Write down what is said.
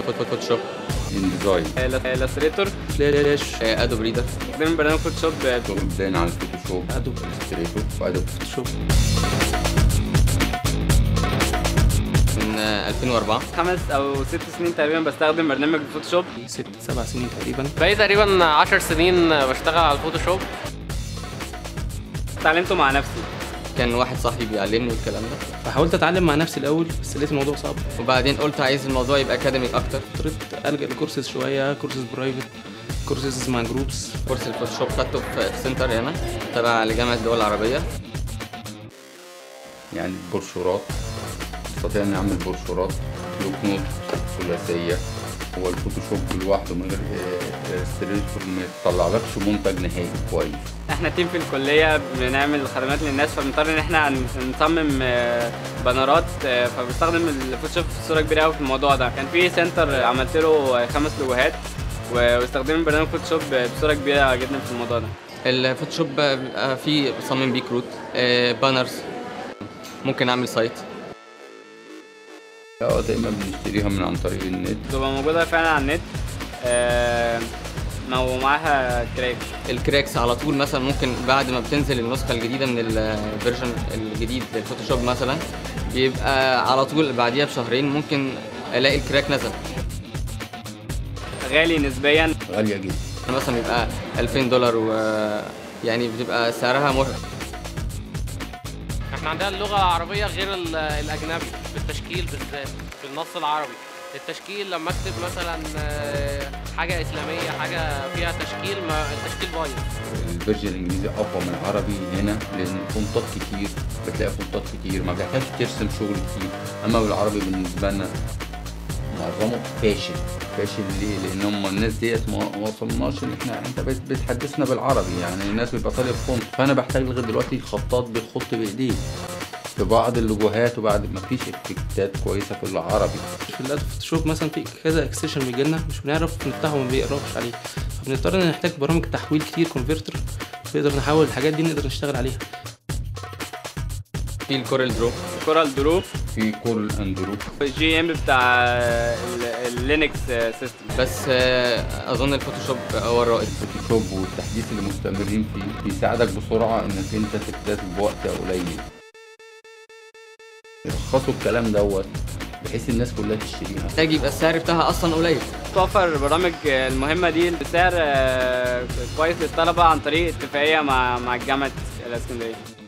فوتوشوب انديزاين الستريتور فلاش ادوب ريدر استخدام برنامج فوتوشوب شغل بلان على الفوتوشوب ادوب ستريتور وادوب فوتوشوب من آه، 2004 خمس او ست سنين تقريبا بستخدم برنامج الفوتوشوب ست سبع سنين تقريبا بقالي تقريبا 10 سنين بشتغل على الفوتوشوب اتعلمته مع نفسي كان واحد صاحبي بيعلمني والكلام ده فحاولت اتعلم مع نفسي الاول بس لقيت الموضوع صعب وبعدين قلت عايز الموضوع يبقى اكاديميك اكتر اضطريت الجا لكورسز شويه كورسز برايفت كورسز مع جروبس كورس الفوتوشوب خدته في في سنتر هنا تبع لجامعه الدول العربيه يعني بروشورات استطيع اني اعمل بروشورات بلوك نوت ثلاثيه هو الفوتوشوب لوحده من غير ستريتور ما يطلعلكش منتج نهائي كويس احنا تيم في الكليه بنعمل خدمات للناس فبنضطر ان احنا ن- نصمم آه، بانرات آه، فبستخدم الفوتوشوب في صوره كبيره قوي في الموضوع ده كان في سنتر عملت له خمس لوجوهات و- واستخدمنا برنامج فوتوشوب بصوره كبيره جدا في الموضوع ده الفوتوشوب بيبقى فيه بصمم بيه كروت آه، بانرز ممكن اعمل سايت اه دايما بنشتريها من عن طريق النت بتبقى موجوده فعلا على النت آه، ومعاها كراك الكراكس على طول مثلا ممكن بعد ما بتنزل النسخه الجديده من الفيرجن الجديد للفوتوشوب مثلا بيبقى على طول بعديها بشهرين ممكن الاقي الكراك نزل غالي نسبيا غاليه جدا مثلا يبقى 2000 دولار و يعني بتبقى سعرها مرهق احنا عندنا اللغة العربية غير ال- الأجنبي في التشكيل بالذات في النص العربي التشكيل لما اكتب مثلا آه، حاجة إسلامية حاجة فيها تشكيل ما التشكيل بايظ الفيرجن الانجليزي اقوى من العربي هنا لان فونتات كتير بتلاقي فونتات كتير ما بتحتاجش ترسم شغل كتير اما بالعربي بالنسبه لنا معظمه فاشل فاشل ليه؟ لان هم الناس ديت ما ما وصلناش ان احنا انت بت- بتحدثنا بالعربي يعني الناس بيبقى طالب فونت فانا بحتاج لغايه دلوقتي خطاط بيخط بايديه في بعض اللوجوهات وبعد ما فيش افكتات كويسه في العربي في الادوب فوتوشوب مثلا في كذا اكستنشن بيجي لنا مش بنعرف نفتحه وما بيقراش عليه فبنضطر ان نحتاج برامج تحويل كتير كونفرتر نقدر نحول الحاجات دي نقدر نشتغل عليها في الكورل درو كورال درو في كورل اندرو جي ام بتاع ال- اللينكس سيستم بس آه، اظن الفوتوشوب هو الرائد الفوتوشوب والتحديث اللي مستمرين فيه بيساعدك بسرعه انك انت تكتسب بوقت قليل يلخصوا الكلام دوت بحيث الناس كلها تشتريها محتاج يبقى السعر بتاعها اصلا قليل توفر برامج المهمة دي بسعر آه، كويس للطلبة عن طريق اتفاقية مع مع جامعة الاسكندرية